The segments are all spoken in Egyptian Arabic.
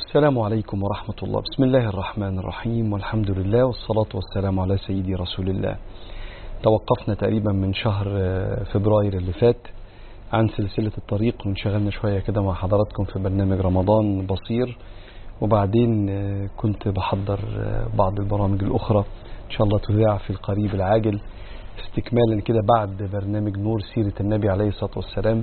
السلام عليكم ورحمة الله بسم الله الرحمن الرحيم والحمد لله والصلاة والسلام على سيدي رسول الله توقفنا تقريبا من شهر فبراير اللي فات عن سلسلة الطريق وانشغلنا شوية كده مع حضراتكم في برنامج رمضان بصير وبعدين كنت بحضر بعض البرامج الأخرى إن شاء الله تذاع في القريب العاجل استكمالا كده بعد برنامج نور سيرة النبي عليه الصلاة والسلام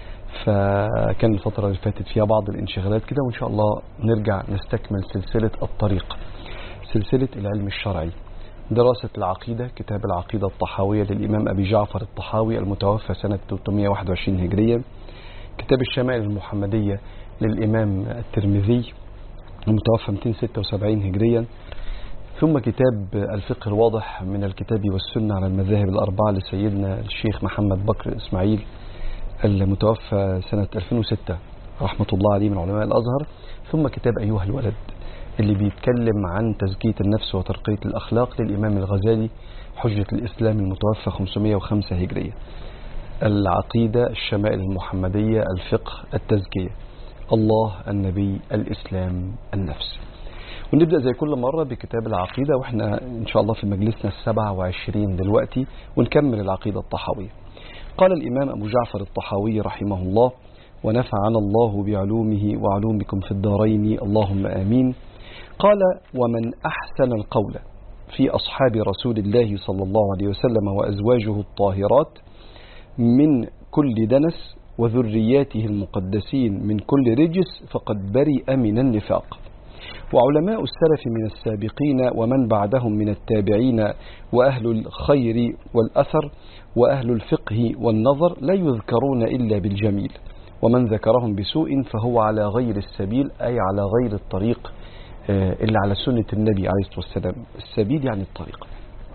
فكان الفترة اللي فاتت فيها بعض الانشغالات كده وإن شاء الله نرجع نستكمل سلسلة الطريق سلسلة العلم الشرعي دراسة العقيدة كتاب العقيدة الطحاوية للإمام أبي جعفر الطحاوي المتوفى سنة 321 هجريا كتاب الشمائل المحمدية للإمام الترمذي المتوفى 276 هجريا ثم كتاب الفقه الواضح من الكتاب والسنة على المذاهب الأربعة لسيدنا الشيخ محمد بكر إسماعيل المتوفى سنة 2006 رحمة الله عليه من علماء الأزهر ثم كتاب أيها الولد اللي بيتكلم عن تزكية النفس وترقية الأخلاق للإمام الغزالي حجة الإسلام المتوفى 505 هجرية العقيدة الشمائل المحمدية الفقه التزكية الله النبي الإسلام النفس ونبدأ زي كل مرة بكتاب العقيدة وإحنا إن شاء الله في مجلسنا السبع وعشرين دلوقتي ونكمل العقيدة الطحاوية قال الإمام أبو جعفر الطحاوي رحمه الله ونفعنا الله بعلومه وعلومكم في الدارين اللهم آمين قال ومن أحسن القول في أصحاب رسول الله صلى الله عليه وسلم وأزواجه الطاهرات من كل دنس وذرياته المقدسين من كل رجس فقد برئ من النفاق وعلماء السلف من السابقين ومن بعدهم من التابعين وأهل الخير والأثر وأهل الفقه والنظر لا يذكرون إلا بالجميل ومن ذكرهم بسوء فهو على غير السبيل أي على غير الطريق اللي على سنة النبي عليه الصلاة والسلام السبيل يعني الطريق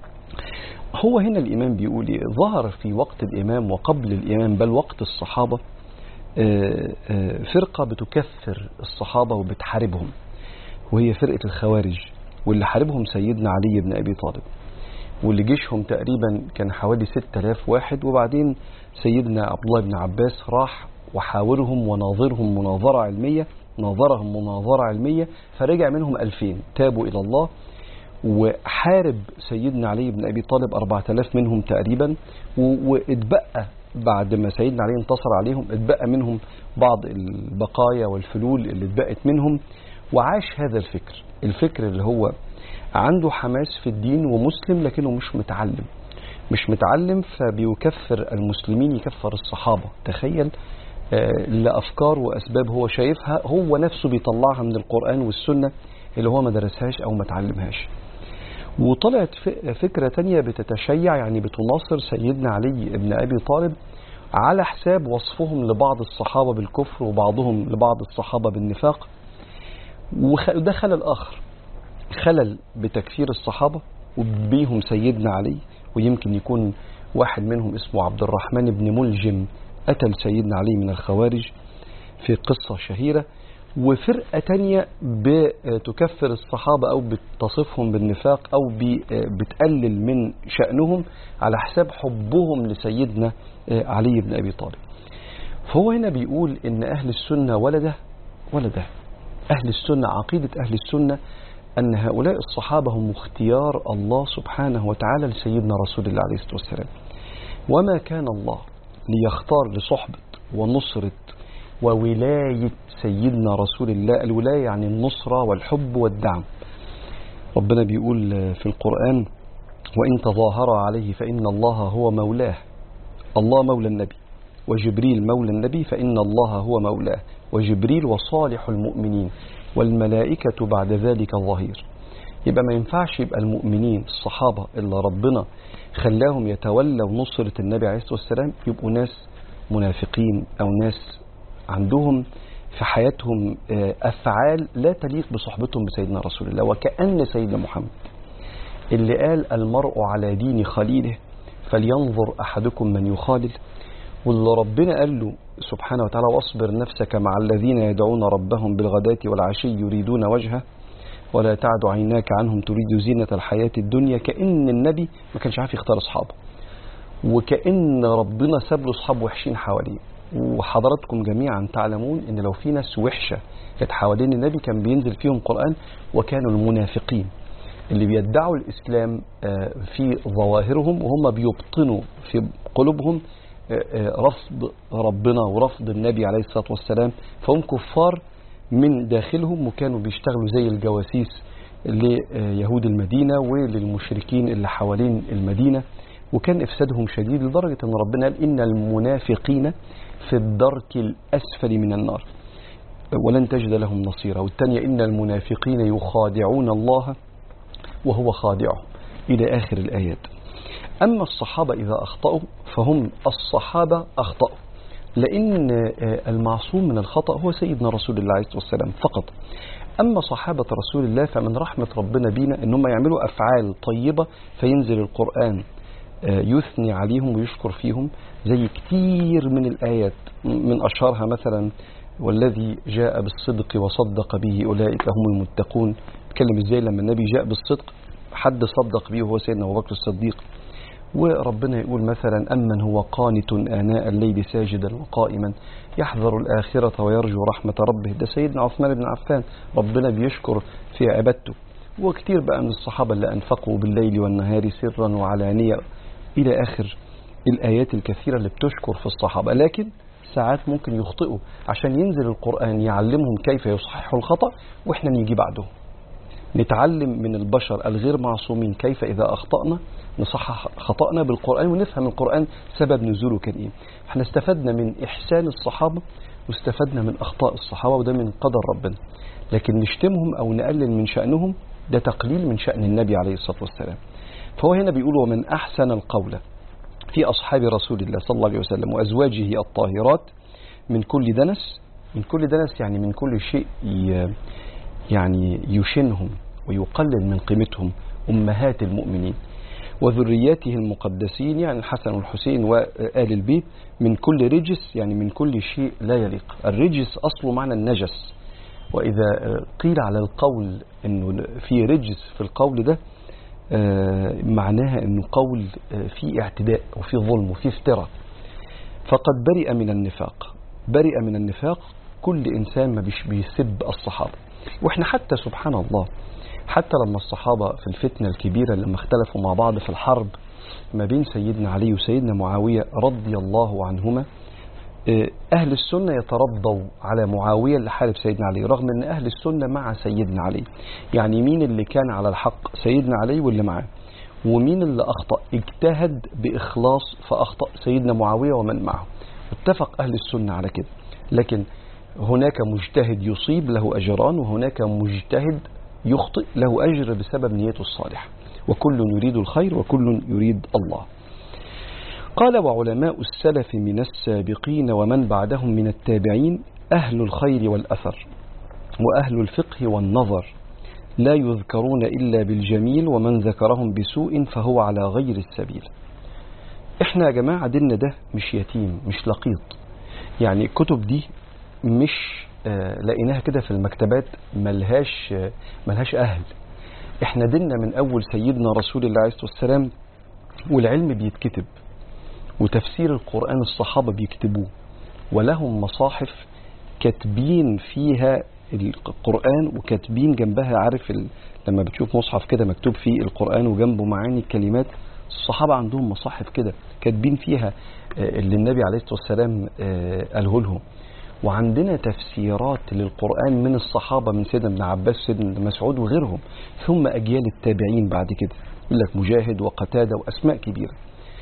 هو هنا الإمام بيقول ظهر في وقت الإمام وقبل الإمام بل وقت الصحابة فرقة بتكفر الصحابة وبتحاربهم وهي فرقة الخوارج واللي حاربهم سيدنا علي بن أبي طالب واللي جيشهم تقريبا كان حوالي 6000 واحد وبعدين سيدنا عبد الله بن عباس راح وحاورهم وناظرهم مناظرة علمية ناظرهم مناظرة علمية فرجع منهم 2000 تابوا إلى الله وحارب سيدنا علي بن أبي طالب 4000 منهم تقريبا واتبقى بعد ما سيدنا علي انتصر عليهم اتبقى منهم بعض البقايا والفلول اللي اتبقت منهم وعاش هذا الفكر الفكر اللي هو عنده حماس في الدين ومسلم لكنه مش متعلم مش متعلم فبيكفر المسلمين يكفر الصحابة تخيل لأفكار وأسباب هو شايفها هو نفسه بيطلعها من القرآن والسنة اللي هو ما درسهاش أو ما تعلمهاش وطلعت فكرة تانية بتتشيع يعني بتناصر سيدنا علي بن أبي طالب على حساب وصفهم لبعض الصحابة بالكفر وبعضهم لبعض الصحابة بالنفاق وده خلل آخر خلل بتكفير الصحابة وبيهم سيدنا علي ويمكن يكون واحد منهم اسمه عبد الرحمن بن ملجم قتل سيدنا علي من الخوارج في قصة شهيرة وفرقة تانية بتكفر الصحابة أو بتصفهم بالنفاق أو بتقلل من شأنهم على حساب حبهم لسيدنا علي بن أبي طالب فهو هنا بيقول إن أهل السنة ولا ده ولا ده أهل السنة عقيدة أهل السنة أن هؤلاء الصحابة هم اختيار الله سبحانه وتعالى لسيدنا رسول الله عليه الصلاة والسلام وما كان الله ليختار لصحبة ونصرة وولاية سيدنا رسول الله الولاية يعني النصرة والحب والدعم ربنا بيقول في القرآن وإن تظاهر عليه فإن الله هو مولاه الله مولى النبي وجبريل مولى النبي فإن الله هو مولاه وجبريل وصالح المؤمنين والملائكة بعد ذلك الظهير يبقى ما ينفعش يبقى المؤمنين الصحابة اللي ربنا خلاهم يتولوا نصرة النبي عليه الصلاة والسلام يبقوا ناس منافقين أو ناس عندهم في حياتهم أفعال لا تليق بصحبتهم بسيدنا رسول الله وكأن سيدنا محمد اللي قال المرء على دين خليله فلينظر أحدكم من يخالل واللي ربنا قال له سبحانه وتعالى واصبر نفسك مع الذين يدعون ربهم بالغداة والعشي يريدون وجهه ولا تعد عيناك عنهم تريد زينة الحياة الدنيا كأن النبي ما كانش عارف يختار أصحابه وكأن ربنا ساب له أصحاب وحشين حواليه وحضراتكم جميعا تعلمون ان لو في ناس وحشة كانت حوالين النبي كان بينزل فيهم قرآن وكانوا المنافقين اللي بيدعوا الإسلام آه، في ظواهرهم وهم بيبطنوا في قلوبهم آه، آه، رفض ربنا ورفض النبي عليه الصلاة والسلام فهم كفار من داخلهم وكانوا بيشتغلوا زي الجواسيس ليهود المدينة وللمشركين اللي حوالين المدينة وكان إفسادهم شديد لدرجة أن ربنا قال إن المنافقين في الدرك الأسفل من النار ولن تجد لهم نصيرا والثانية إن المنافقين يخادعون الله وهو خادعهم إلى آخر الآيات أما الصحابة إذا أخطأوا فهم الصحابة أخطأوا لأن المعصوم من الخطأ هو سيدنا رسول الله عليه الصلاة والسلام فقط أما صحابة رسول الله فمن رحمة ربنا بينا أنهم يعملوا أفعال طيبة فينزل القرآن يثني عليهم ويشكر فيهم زي كتير من الآيات من أشهرها مثلا والذي جاء بالصدق وصدق به أولئك هم المتقون بيتكلم ازاي لما النبي جاء بالصدق حد صدق به وهو سيدنا أبو بكر الصديق وربنا يقول مثلا أمن هو قانت آناء الليل ساجدا وقائما يحذر الآخرة ويرجو رحمة ربه ده سيدنا عثمان بن عفان ربنا بيشكر في عبادته وكتير بقى من الصحابة اللي أنفقوا بالليل والنهار سرا وعلانية إلى آخر الآيات الكثيرة اللي بتشكر في الصحابة لكن ساعات ممكن يخطئوا عشان ينزل القرآن يعلمهم كيف يصححوا الخطأ وإحنا نيجي بعدهم نتعلم من البشر الغير معصومين كيف إذا أخطأنا نصحح خطأنا بالقرآن ونفهم القرآن سبب نزوله كان إيه احنا استفدنا من إحسان الصحابة واستفدنا من أخطاء الصحابة وده من قدر ربنا لكن نشتمهم أو نقلل من شأنهم ده تقليل من شأن النبي عليه الصلاة والسلام فهو هنا بيقول ومن أحسن القول في أصحاب رسول الله صلى الله عليه وسلم وأزواجه الطاهرات من كل دنس من كل دنس يعني من كل شيء يعني يشنهم ويقلل من قيمتهم أمهات المؤمنين وذرياته المقدسين يعني الحسن والحسين وآل البيت من كل رجس يعني من كل شيء لا يليق الرجس أصله معنى النجس وإذا قيل على القول أنه في رجس في القول ده معناها أنه قول فيه اعتداء وفيه ظلم وفيه افتراء فقد برئ من النفاق برئ من النفاق كل إنسان ما بيسب الصحابة وإحنا حتى سبحان الله حتى لما الصحابة في الفتنة الكبيرة لما اختلفوا مع بعض في الحرب ما بين سيدنا علي وسيدنا معاوية رضي الله عنهما أهل السنة يترضوا على معاوية اللي حارب سيدنا علي رغم أن أهل السنة مع سيدنا علي يعني مين اللي كان على الحق سيدنا علي واللي معاه ومين اللي أخطأ اجتهد بإخلاص فأخطأ سيدنا معاوية ومن معه اتفق أهل السنة على كده لكن هناك مجتهد يصيب له أجران وهناك مجتهد يخطئ له أجر بسبب نيته الصالحة وكل يريد الخير وكل يريد الله قال وعلماء السلف من السابقين ومن بعدهم من التابعين أهل الخير والأثر وأهل الفقه والنظر لا يذكرون إلا بالجميل ومن ذكرهم بسوء فهو على غير السبيل احنا يا جماعة ديننا ده مش يتيم مش لقيط يعني الكتب دي مش آه لقيناها كده في المكتبات ملهاش آه ملهاش أهل احنا ديننا من أول سيدنا رسول الله عليه الصلاة والسلام والعلم بيتكتب وتفسير القرآن الصحابة بيكتبوه ولهم مصاحف كاتبين فيها القرآن وكاتبين جنبها عارف ال... لما بتشوف مصحف كده مكتوب فيه القرآن وجنبه معاني الكلمات الصحابة عندهم مصاحف كده كاتبين فيها اللي النبي عليه الصلاة والسلام قاله لهم وعندنا تفسيرات للقرآن من الصحابة من سيدنا ابن عباس سيدنا مسعود وغيرهم ثم أجيال التابعين بعد كده يقول لك مجاهد وقتادة وأسماء كبيرة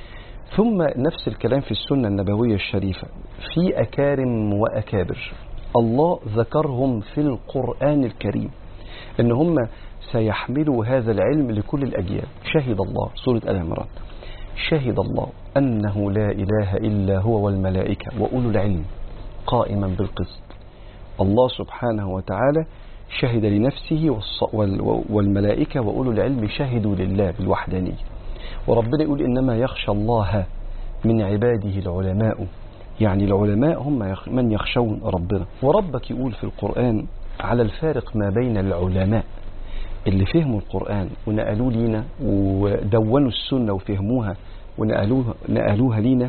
ثم نفس الكلام في السنة النبوية الشريفة في أكارم وأكابر الله ذكرهم في القرآن الكريم ان هم سيحملوا هذا العلم لكل الأجيال شهد الله سورة آل عمران شهد الله أنه لا إله إلا هو والملائكة وأولو العلم قائما بالقسط الله سبحانه وتعالى شهد لنفسه والملائكة وأولو العلم شهدوا لله بالوحدانية وربنا يقول إنما يخشى الله من عباده العلماء يعني العلماء هم من يخشون ربنا وربك يقول في القرآن على الفارق ما بين العلماء اللي فهموا القرآن ونقلوه لينا ودونوا السنة وفهموها ونقلوها نقلوها لينا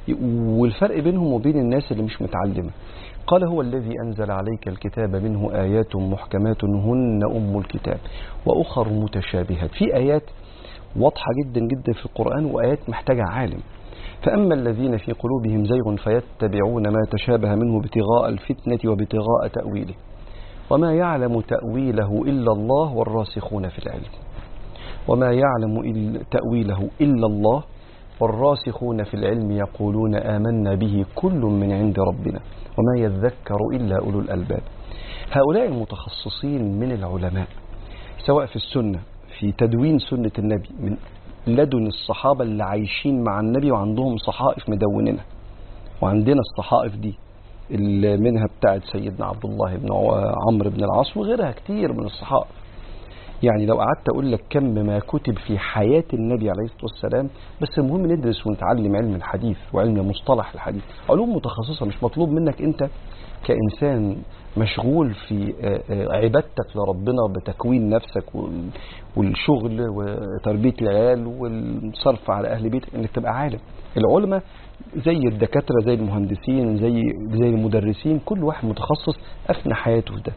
والفرق بينهم وبين الناس اللي مش متعلمة قال هو الذي أنزل عليك الكتاب منه آيات محكمات هن أم الكتاب وأخر متشابهات في آيات واضحة جدا جدا في القرآن وآيات محتاجة عالم فأما الذين في قلوبهم زيغ فيتبعون ما تشابه منه ابتغاء الفتنة وابتغاء تأويله وما يعلم تأويله إلا الله والراسخون في العلم وما يعلم تأويله إلا الله والراسخون في العلم يقولون آمنا به كل من عند ربنا وما يذكر إلا أولو الألباب هؤلاء المتخصصين من العلماء سواء في السنة في تدوين سنة النبي من لدن الصحابة اللي عايشين مع النبي وعندهم صحائف مدونينها وعندنا الصحائف دي اللي منها بتاعت سيدنا عبد الله بن عمرو بن العاص وغيرها كتير من الصحائف يعني لو قعدت اقول لك كم ما كتب في حياة النبي عليه الصلاة والسلام بس المهم ندرس ونتعلم علم الحديث وعلم مصطلح الحديث علوم متخصصة مش مطلوب منك انت كإنسان مشغول في عبادتك لربنا بتكوين نفسك والشغل وتربية العيال والصرف على أهل بيتك انك تبقى عالم العلماء زي الدكاترة زي المهندسين زي زي المدرسين كل واحد متخصص أفنى حياته في ده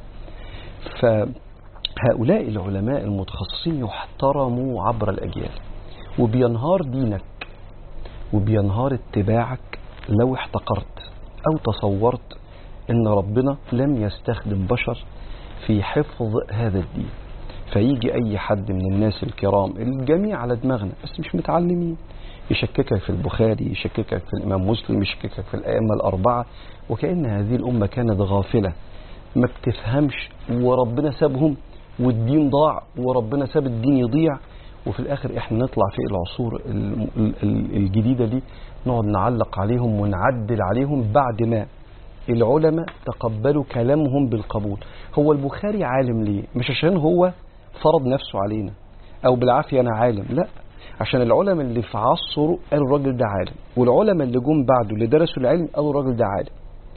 فهؤلاء العلماء المتخصصين يحترموا عبر الأجيال وبينهار دينك وبينهار اتباعك لو احتقرت أو تصورت ان ربنا لم يستخدم بشر في حفظ هذا الدين فيجي اي حد من الناس الكرام الجميع على دماغنا بس مش متعلمين يشككك في البخاري يشككك في الامام مسلم يشككك في الائمه الاربعه وكان هذه الامه كانت غافله ما بتفهمش وربنا سابهم والدين ضاع وربنا ساب الدين يضيع وفي الاخر احنا نطلع في العصور الجديده دي نقعد نعلق عليهم ونعدل عليهم بعد ما العلماء تقبلوا كلامهم بالقبول هو البخاري عالم ليه مش عشان هو فرض نفسه علينا او بالعافية انا عالم لا عشان العلماء اللي في عصره قالوا الراجل ده عالم والعلماء اللي جم بعده اللي درسوا العلم قالوا الراجل ده عالم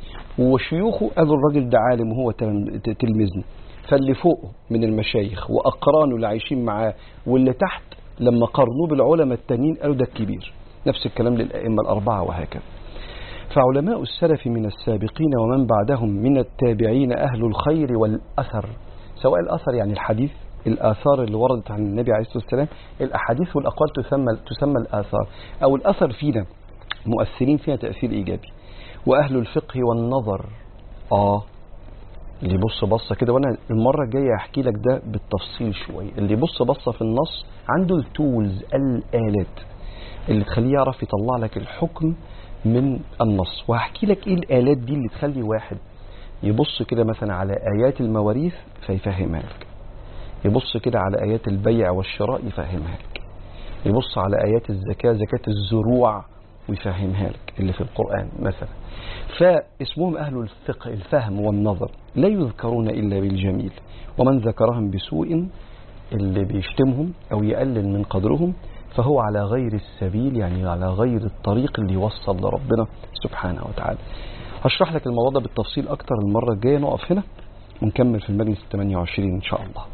وشيوخه قالوا الراجل ده عالم وهو تلميذنا فاللي فوقه من المشايخ واقرانه اللي عايشين معاه واللي تحت لما قارنوه بالعلماء التانيين قالوا ده الكبير نفس الكلام للائمه الاربعه وهكذا فعلماء السلف من السابقين ومن بعدهم من التابعين أهل الخير والأثر سواء الأثر يعني الحديث الآثار اللي وردت عن النبي عليه الصلاة والسلام الأحاديث والأقوال تسمى, تسمى الآثار أو الأثر فينا مؤثرين فيها تأثير إيجابي وأهل الفقه والنظر آه اللي يبص بصة كده وأنا المرة الجاية أحكي لك ده بالتفصيل شوية اللي يبص بصة في النص عنده التولز الآلات اللي تخليه يعرف يطلع لك الحكم من النص وهحكي لك ايه الالات دي اللي تخلي واحد يبص كده مثلا على ايات المواريث فيفهمها لك يبص كده على ايات البيع والشراء يفهمها لك يبص على ايات الزكاه زكاه الزروع ويفهمها لك اللي في القران مثلا فاسمهم اهل الفقه الفهم والنظر لا يذكرون الا بالجميل ومن ذكرهم بسوء اللي بيشتمهم او يقلل من قدرهم فهو على غير السبيل يعني على غير الطريق اللي يوصل لربنا سبحانه وتعالى هشرح لك الموضوع ده بالتفصيل أكتر المرة الجاية نقف هنا ونكمل في المجلس 28 إن شاء الله